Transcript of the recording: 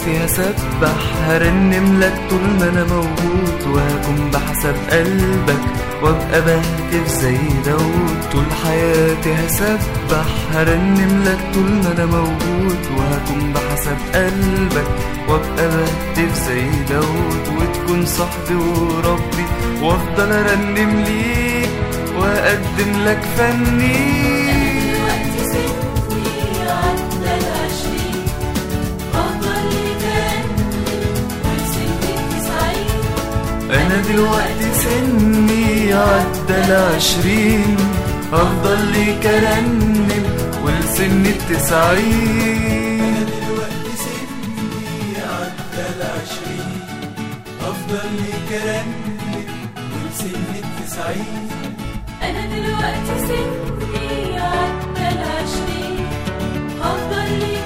حياتي هسبح هرنم لك طول ما انا موجود وهكون بحسب قلبك وابقى بهتف زي داود طول حياتي هسبح هرنم لك طول ما انا موجود وهكون بحسب قلبك وابقى بهتف زي داود وتكون صاحبي وربي وافضل ارنم ليك واقدم لك فني دلوقتي سني عدى العشرين أفضل يكمل وسني التسعين انا دلوقتي سني عدى العشرين افضل ليك ارنم ولسن التسعين دلوقتي سني عدى العشرين أفضل ليك أرنم ولسن التسعين أنا دلوقتي سني عدى العشرين هفضل ليك